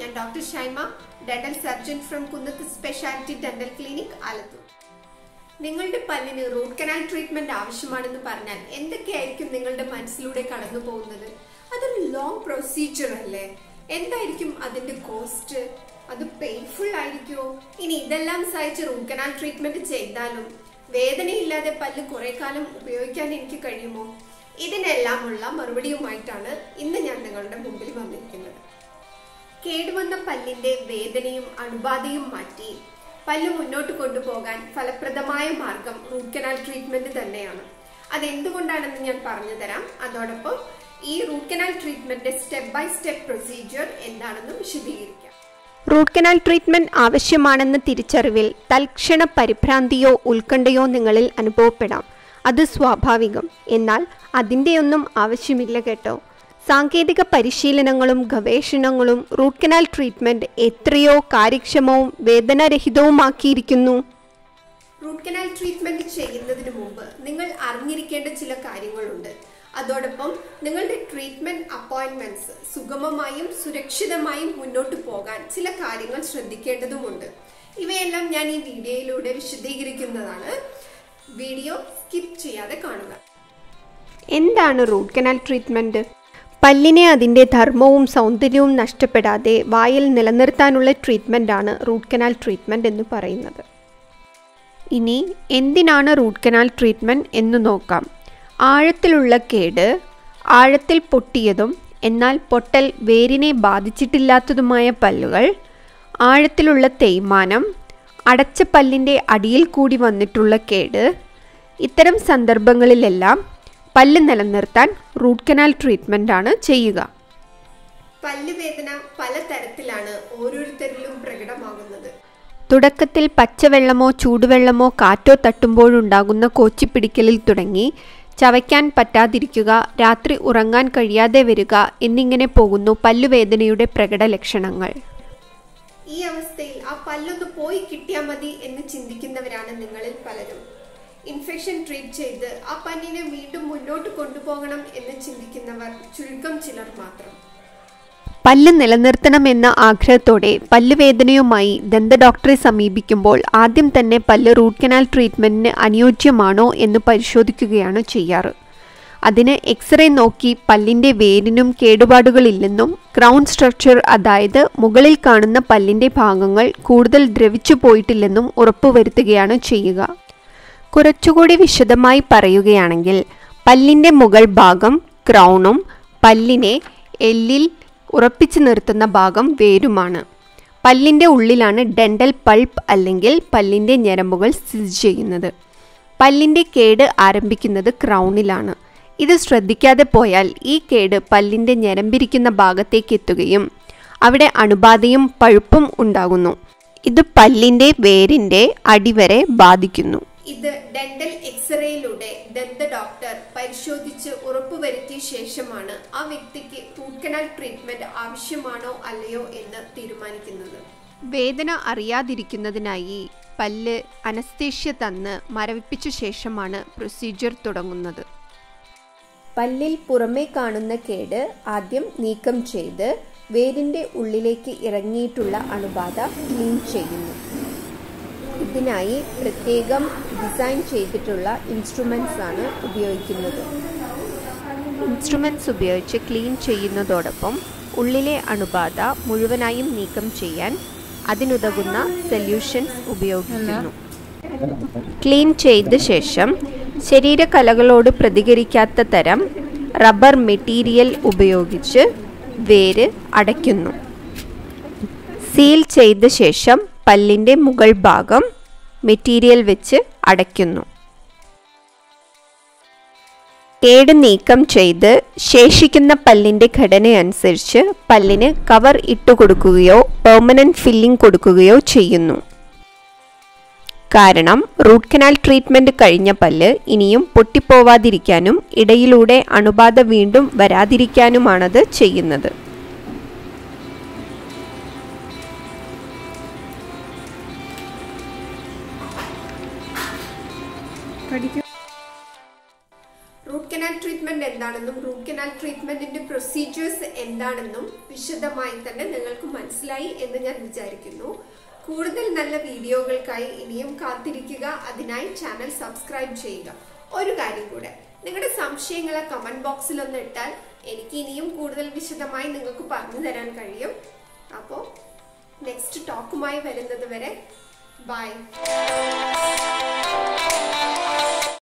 ഞാൻ doctor Shaima dental surgeon from Kunnath speciality dental clinic Alathur നിങ്ങളുടെ പല്ലിന് റൂട്ട് കനാൽ ട്രീറ്റ്മെന്റ് ആവശ്യമാണെന്ന് പറഞ്ഞാൽ എന്തൊക്കെയായിരിക്കും നിങ്ങളുടെ മനസ്സിലൂടെ കടന്നു പോകുന്നത് അതൊരു ലോങ് പ്രൊസീജിയർ അല്ലേ എന്തായിരിക്കും അതിന്റെ കോസ്റ്റ് അത് പെയിൻഫുൾ ആയിരിക്കുമോ ഇനി ഇതെല്ലാം സഹിച്ച് റൂട്ട് കനാൽ ട്രീറ്റ്മെന്റ് ചെയ്താലും വേദനയില്ലാതെ പല്ല് കുറെ കാലം ഉപയോഗിക്കാൻ എനിക്ക് കഴിയുമോ ഇതിനെല്ലാമുള്ള മറുപടിയുമായിട്ടാണ് ഇന്ന് ഞാൻ നിങ്ങളുടെ മുമ്പിൽ വന്നിരിക്കുന്നത് കേടുവന്ന പല്ലിന്റെ വേദനയും അണുബാധയും മാറ്റി പല്ല് മുന്നോട്ട് കൊണ്ടുപോകാൻ ഫലപ്രദമായ മാർഗം റൂട്ട് കനാൽ ട്രീറ്റ്മെന്റ് തന്നെയാണ് അതെന്തുകൊണ്ടാണെന്ന് ഞാൻ പറഞ്ഞു തരാം അതോടൊപ്പം ഈ root canal treatment step by step procedure എന്താണെന്ന് വിശദീകരിക്കാം റൂട്ട് കനാൽ ട്രീറ്റ്മെന്റ് ആവശ്യമാണെന്ന തിരിച്ചറിവിൽ തൽക്ഷണ പരിഭ്രാന്തിയോ ഉത്കണ്ഠയോ നിങ്ങളിൽ അനുഭവപ്പെടാം അത് സ്വാഭാവികം എന്നാൽ അതിൻ്റെയൊന്നും ആവശ്യമില്ല കേട്ടോ സാങ്കേതിക പരിശീലനങ്ങളും ഗവേഷണങ്ങളും റൂട്ട് കനാൽ ട്രീറ്റ്മെന്റ് എത്രയോ കാര്യക്ഷമവും വേദനാരഹിതവുമാക്കിയിരിക്കുന്നു റൂട്ട് കനാൽ ട്രീറ്റ്മെന്റ് ചെയ്യുന്നതിന് മുമ്പ് നിങ്ങൾ അറിഞ്ഞിരിക്കേണ്ട ചില കാര്യങ്ങളുണ്ട് അതോടൊപ്പം നിങ്ങളുടെ ട്രീറ്റ്മെന്റ് അപ്പോയിന്റ്മെന്റ്സ് സുഗമമായും സുരക്ഷിതമായും മുന്നോട്ട് പോകാൻ ചില കാര്യങ്ങൾ ശ്രദ്ധിക്കേണ്ടതുമുണ്ട് ഇവയെല്ലാം ഞാൻ ഈ വീഡിയോയിലൂടെ വിശദീകരിക്കുന്നതാണ് വീഡിയോ സ്കിപ്പ് ചെയ്യാതെ കാണുക എന്താണ് റൂട്ട് കനാൽ ട്രീറ്റ്മെന്റ് പല്ലിനെ അതിൻ്റെ ധർമ്മവും സൗന്ദര്യവും നഷ്ടപ്പെടാതെ വായിൽ നിലനിർത്താനുള്ള ട്രീറ്റ്മെൻ്റാണ് റൂട്ട് കനാൽ ട്രീറ്റ്മെൻറ്റ് എന്ന് പറയുന്നത് ഇനി എന്തിനാണ് റൂട്ട് കനാൽ ട്രീറ്റ്മെൻറ്റ് എന്ന് നോക്കാം ആഴത്തിലുള്ള കേട് ആഴത്തിൽ പൊട്ടിയതും എന്നാൽ പൊട്ടൽ വേരിനെ ബാധിച്ചിട്ടില്ലാത്തതുമായ പല്ലുകൾ ആഴത്തിലുള്ള തേയ്മാനം അടച്ച പല്ലിൻ്റെ അടിയിൽ കൂടി വന്നിട്ടുള്ള കേട് ഇത്തരം സന്ദർഭങ്ങളിലെല്ലാം പല്ല് നിലനിർത്താൻ റൂട്ട് കനാൽ ട്രീറ്റ്മെൻ്റ് ആണ് ചെയ്യുക പല്ലുവേദന പലതരത്തിലാണ് ഓരോരുത്തരിലും പ്രകടമാകുന്നത് തുടക്കത്തിൽ പച്ചവെള്ളമോ ചൂടുവെള്ളമോ കാറ്റോ തട്ടുമ്പോഴുണ്ടാകുന്ന കോച്ചിപ്പിടിക്കലിൽ തുടങ്ങി ചവയ്ക്കാൻ പറ്റാതിരിക്കുക രാത്രി ഉറങ്ങാൻ കഴിയാതെ വരിക എന്നിങ്ങനെ പോകുന്നു പല്ലുവേദനയുടെ പ്രകട ലക്ഷണങ്ങൾ ഈ അവസ്ഥയിൽ ആ പല്ലൊന്ന് പോയി കിട്ടിയാൽ മതി എന്ന് ചിന്തിക്കുന്നവരാണ് നിങ്ങളിൽ പലരും ഇൻഫെക്ഷൻ ട്രീറ്റ് ചെയ്ത് ആ പല്ലിനെ വീണ്ടും മുന്നോട്ട് കൊണ്ടുപോകണം എന്ന് ചിന്തിക്കുന്നവർ ചുരുക്കം ചിലർ മാത്രം പല്ല് നിലനിർത്തണമെന്ന ആഗ്രഹത്തോടെ പല്ലുവേദനയുമായി ദന്ത ഡോക്ടറെ സമീപിക്കുമ്പോൾ ആദ്യം തന്നെ പല്ല് റൂട്ട് കനാൽ ട്രീറ്റ്മെൻറ്റിന് അനുയോജ്യമാണോ എന്ന് പരിശോധിക്കുകയാണ് ചെയ്യാറ് അതിന് എക്സ്റേ നോക്കി പല്ലിൻ്റെ വേരിനും കേടുപാടുകളില്ലെന്നും ക്രൗൺ സ്ട്രക്ചർ അതായത് മുകളിൽ കാണുന്ന പല്ലിൻ്റെ ഭാഗങ്ങൾ കൂടുതൽ ദ്രവിച്ചു പോയിട്ടില്ലെന്നും ഉറപ്പുവരുത്തുകയാണ് ചെയ്യുക കുറച്ചുകൂടി വിശദമായി പറയുകയാണെങ്കിൽ പല്ലിൻ്റെ മുകൾ ഭാഗം ക്രൗണും പല്ലിനെ എല്ലിൽ ഉറപ്പിച്ചു നിർത്തുന്ന ഭാഗം വേരുമാണ് പല്ലിൻ്റെ ഉള്ളിലാണ് ഡെന്റൽ പൾപ്പ് അല്ലെങ്കിൽ പല്ലിൻ്റെ ഞരമ്പുകൾ സ്ഥിതി ചെയ്യുന്നത് പല്ലിൻ്റെ കേട് ആരംഭിക്കുന്നത് ക്രൗണിലാണ് ഇത് ശ്രദ്ധിക്കാതെ പോയാൽ ഈ കേട് പല്ലിൻ്റെ ഞരമ്പിരിക്കുന്ന ഭാഗത്തേക്ക് എത്തുകയും അവിടെ അണുബാധയും പഴുപ്പും ഉണ്ടാകുന്നു ഇത് പല്ലിൻ്റെ വേരിൻ്റെ അടിവരെ ബാധിക്കുന്നു ഇത് ഡെന്റൽ എക്സ്റേയിലൂടെ ദന്ത ഡോക്ടർ പരിശോധിച്ച് ഉറപ്പുവരുത്തിയ ശേഷമാണ് ആ വ്യക്തിക്ക് റൂട്ട് കനാൽ ട്രീറ്റ്മെന്റ് ആവശ്യമാണോ അല്ലയോ എന്ന് തീരുമാനിക്കുന്നത് വേദന അറിയാതിരിക്കുന്നതിനായി പല്ല് അനസ്തേഷ്യ തന്ന് മരവിപ്പിച്ച ശേഷമാണ് പ്രൊസീജിയർ തുടങ്ങുന്നത് പല്ലിൽ പുറമേ കാണുന്ന കേട് ആദ്യം നീക്കം ചെയ്ത് വേരിൻ്റെ ഉള്ളിലേക്ക് ഇറങ്ങിയിട്ടുള്ള അണുബാധ ക്ലീൻ ചെയ്യുന്നു ഇതിനായി പ്രത്യേകം ഡിസൈൻ ചെയ്തിട്ടുള്ള ഇൻസ്ട്രുമെൻസ് ആണ് ഉപയോഗിക്കുന്നത് ഇൻസ്ട്രുമെൻസ് ഉപയോഗിച്ച് ക്ലീൻ ചെയ്യുന്നതോടൊപ്പം ഉള്ളിലെ അണുബാധ മുഴുവനായും നീക്കം ചെയ്യാൻ അതിനുതകുന്ന സൊല്യൂഷൻസ് ഉപയോഗിക്കുന്നു ക്ലീൻ ചെയ്ത ശേഷം ശരീരകലകളോട് പ്രതികരിക്കാത്ത തരം റബ്ബർ മെറ്റീരിയൽ ഉപയോഗിച്ച് വേര് അടയ്ക്കുന്നു സീൽ ചെയ്ത ശേഷം പല്ലിൻ്റെ മുകൾ ഭാഗം മെറ്റീരിയൽ വെച്ച് അടയ്ക്കുന്നു കേട് നീക്കം ചെയ്ത് ശേഷിക്കുന്ന പല്ലിൻ്റെ ഘടനയനുസരിച്ച് പല്ലിന് കവർ ഇട്ടുകൊടുക്കുകയോ പെർമനന്റ് ഫില്ലിംഗ് കൊടുക്കുകയോ ചെയ്യുന്നു കാരണം റൂട്ട് കനാൽ ട്രീറ്റ്മെൻറ്റ് കഴിഞ്ഞ പല്ല് ഇനിയും പൊട്ടിപ്പോവാതിരിക്കാനും ഇടയിലൂടെ അണുബാധ വീണ്ടും വരാതിരിക്കാനുമാണത് ചെയ്യുന്നത് റൂട്ട് കനാൽ ട്രീറ്റ്മെന്റ് എന്താണെന്നും റൂട്ട് കനാൽ ട്രീറ്റ്മെന്റിന്റെ പ്രൊസീജിയേഴ്സ് എന്താണെന്നും വിശദമായി തന്നെ നിങ്ങൾക്ക് മനസ്സിലായി എന്ന് ഞാൻ വിചാരിക്കുന്നു കൂടുതൽ നല്ല വീഡിയോകൾക്കായി ഇനിയും കാത്തിരിക്കുക അതിനായി ചാനൽ സബ്സ്ക്രൈബ് ചെയ്യുക ഒരു കാര്യം കൂടെ നിങ്ങളുടെ സംശയങ്ങളെ കമന്റ് ബോക്സിൽ ഒന്ന് ഇട്ടാൽ എനിക്ക് ഇനിയും കൂടുതൽ വിശദമായി നിങ്ങൾക്ക് പറഞ്ഞു തരാൻ കഴിയും അപ്പോൾ നെക്സ്റ്റ് ടോക്കുമായി വരുന്നത് വരെ ബൈ